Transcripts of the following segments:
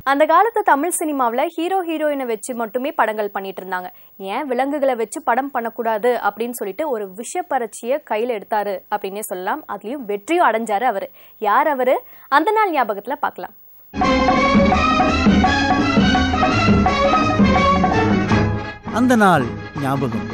அந்த காலத்து தமிழ் சினிமாவில் ஹீரோ ஹீரோயினை வச்சு மட்டுமே படங்கள் பண்ணிட்டு இருந்தாங்க ஏன் விலங்குகளை வச்சு படம் பண்ணக்கூடாது அப்படின்னு சொல்லிட்டு ஒரு விஷப்பரட்சியை கையில் எடுத்தாரு அப்படின்னே சொல்லலாம் அதுலயும் வெற்றியும் அடைஞ்சாரு அவரு யார் அவரு அந்த நாள் ஞாபகத்துல பார்க்கலாம் அந்த நாள் ஞாபகம்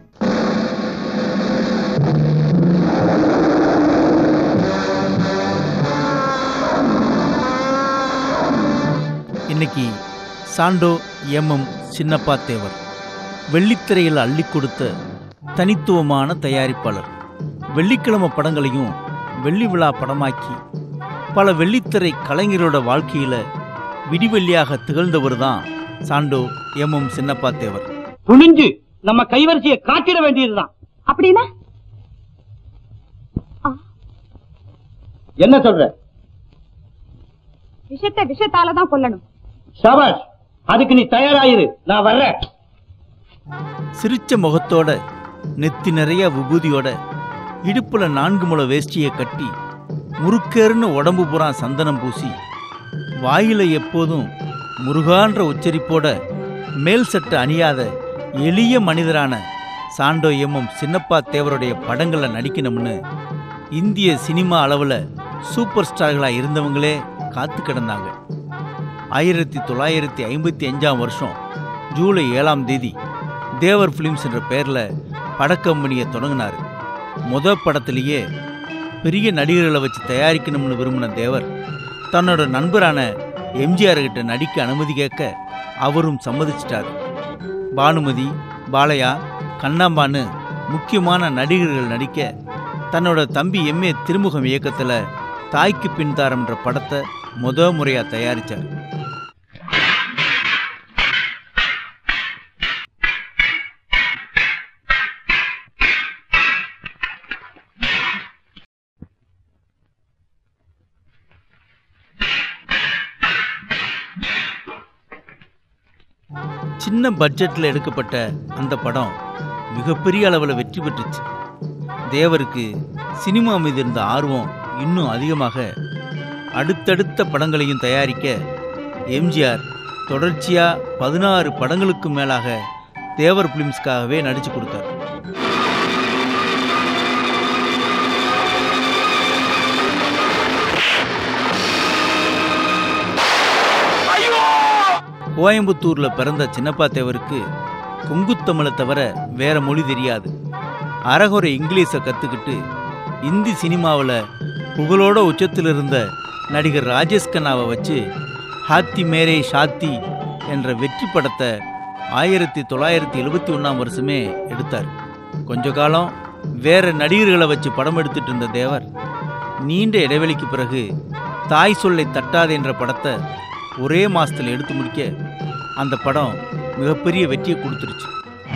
இன்னைக்கு சாண்டோ எம்எம் சின்னப்பா தேவர் வெள்ளித்திரையில் அள்ளி கொடுத்த தனித்துவமான தயாரிப்பாளர் வெள்ளிக்கிழமை படங்களையும் வெள்ளி விழா படமாக்கி பல வெள்ளித்திரை கலைஞரோட வாழ்க்கையில விடிவெள்ளியாக திகழ்ந்தவர் தான் சாண்டோ எம்எம் சின்னப்பா தேவர் துணிஞ்சு நம்ம கைவரிசையை காட்டிட வேண்டியதுதான் அப்படின்னா என்ன சொல்ற விஷத்தை விஷத்தால தான் கொல்லணும் சபாஷ் அதுக்கு நீ தயாராயிரு நான் வர்றேன் சிரிச்ச முகத்தோட நெத்தி நிறைய விபூதியோட இடுப்புல நான்கு முழ வேஷ்டியை கட்டி முறுக்கேறுன்னு உடம்பு புறா சந்தனம் பூசி வாயில எப்போதும் முருகான்ற உச்சரிப்போட மேல் சட்டை அணியாத எளிய மனிதரான சாண்டோ எம்எம் சின்னப்பா தேவருடைய படங்களை நடிக்கணும்னு இந்திய சினிமா அளவில் சூப்பர் ஸ்டார்களாக இருந்தவங்களே காத்து கிடந்தாங்க ஆயிரத்தி தொள்ளாயிரத்தி ஐம்பத்தி அஞ்சாம் வருஷம் ஜூலை ஏழாம் தேதி தேவர் ஃபிலிம்ஸ் என்ற பெயரில் படக்கம்பெனியை தொடங்கினார் முத படத்திலேயே பெரிய நடிகர்களை வச்சு தயாரிக்கணும்னு விரும்பின தேவர் தன்னோட நண்பரான எம்ஜிஆர் கிட்ட நடிக்க அனுமதி கேட்க அவரும் சம்மதிச்சிட்டார் பானுமதி பாலையா கண்ணாம்பான்னு முக்கியமான நடிகர்கள் நடிக்க தன்னோட தம்பி எம்ஏ திருமுகம் இயக்கத்தில் தாய்க்கு பின்தாரம்ன்ற படத்தை முத முறையாக தயாரித்தார் சின்ன பட்ஜெட்டில் எடுக்கப்பட்ட அந்த படம் மிகப்பெரிய அளவில் வெற்றி பெற்றுச்சு தேவருக்கு சினிமா மீது இருந்த ஆர்வம் இன்னும் அதிகமாக அடுத்தடுத்த படங்களையும் தயாரிக்க எம்ஜிஆர் தொடர்ச்சியாக பதினாறு படங்களுக்கு மேலாக தேவர் ஃபிலிம்ஸ்க்காகவே நடிச்சு கொடுத்தார் கோயம்புத்தூர்ல பிறந்த சின்னப்பா தேவருக்கு கொங்குத்தமிழை தவிர வேற மொழி தெரியாது அறகுறை இங்கிலீஷை கற்றுக்கிட்டு இந்தி சினிமாவில் புகழோட உச்சத்தில் இருந்த நடிகர் ராஜேஷ் கண்ணாவை வச்சு ஹாத்தி மேரே ஷாத்தி என்ற வெற்றி படத்தை ஆயிரத்தி தொள்ளாயிரத்தி எழுபத்தி ஒன்றாம் வருஷமே எடுத்தார் கொஞ்ச காலம் வேற நடிகர்களை வச்சு படம் எடுத்துட்டு இருந்த தேவர் நீண்ட இடைவெளிக்கு பிறகு தாய் சொல்லை தட்டாதே என்ற படத்தை ஒரே மாசத்துல எடுத்து முடிக்க அந்த படம் மிகப்பெரிய வெற்றியை கொடுத்துருச்சு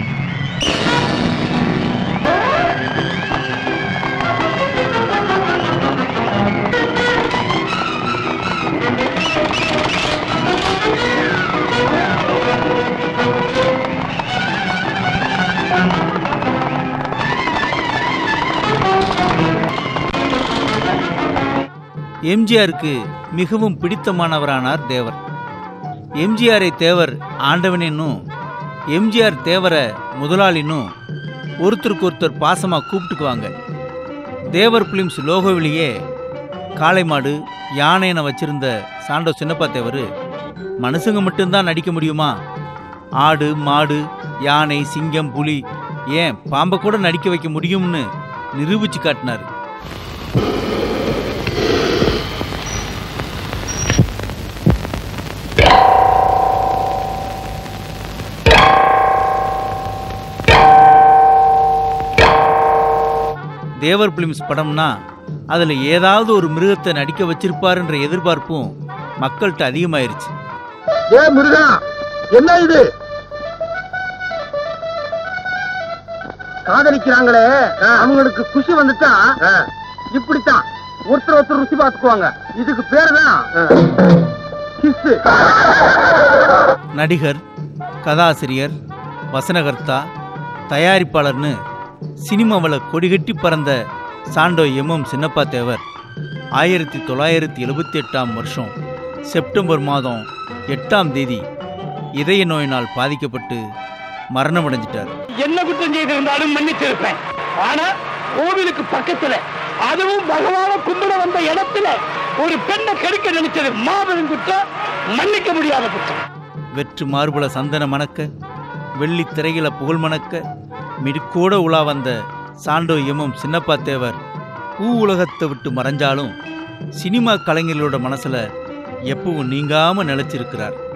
எம்ஜிஆருக்கு மிகவும் பிடித்தமானவரானார் தேவர் எம்ஜிஆரை தேவர் ஆண்டவனேன்னும் எம்ஜிஆர் தேவரை முதலாளின்னும் ஒருத்தருக்கு ஒருத்தர் பாசமாக கூப்பிட்டுக்குவாங்க தேவர் ஃபிலிம்ஸ் லோகோவிலேயே காளை மாடு யானைனை வச்சிருந்த சாண்டோ சின்னப்பா தேவர் மனுஷங்க மட்டும்தான் நடிக்க முடியுமா ஆடு மாடு யானை சிங்கம் புலி ஏன் பாம்பை கூட நடிக்க வைக்க முடியும்னு நிரூபிச்சு காட்டினார் தேவர் பிலிம்ஸ் படம்னா அதில் ஏதாவது ஒரு மிருகத்தை நடிக்க வச்சிருப்பாருன்ற எதிர்பார்ப்பும் மக்கள்கிட்ட அதிகமாயிருச்சு ஏ முருகா என்ன இது காதலிக்கிறாங்களே அவங்களுக்கு குஷி வந்துட்டா இப்படித்தான் ஒருத்தர் ஒருத்தர் ருசி பார்த்துக்குவாங்க இதுக்கு பேரு தான் கிஸ் நடிகர் கதாசிரியர் வசனகர்த்தா தயாரிப்பாளர்னு சினிமாவில் கொடிகட்டி பறந்த சாண்டோ எம்எம் சின்னப்பா தேவர் ஆயிரத்தி தொள்ளாயிரத்தி எழுபத்தி எட்டாம் வருஷம் செப்டம்பர் மாதம் எட்டாம் தேதி இதய நோயினால் பாதிக்கப்பட்டு மரணமடைஞ்சிட்டார் என்ன குற்றம் செய்திருந்தாலும் மன்னிச்சிருப்பேன் ஆனா கோவிலுக்கு பக்கத்துல அதுவும் பகவான கும்பிட வந்த இடத்துல ஒரு பெண்ணை கெடுக்க நினைச்சது மாபெரும் குற்றம் மன்னிக்க முடியாத குற்றம் வெற்று மார்புல சந்தன மணக்க வெள்ளி திரையில புகழ் மணக்க மிடுக்கோட உலா வந்த சாண்டோ எம்எம் சின்னப்பா தேவர் பூ உலகத்தை விட்டு மறைஞ்சாலும் சினிமா கலைஞர்களோட மனசுல எப்பவும் நீங்காம நிலைச்சிருக்கிறார்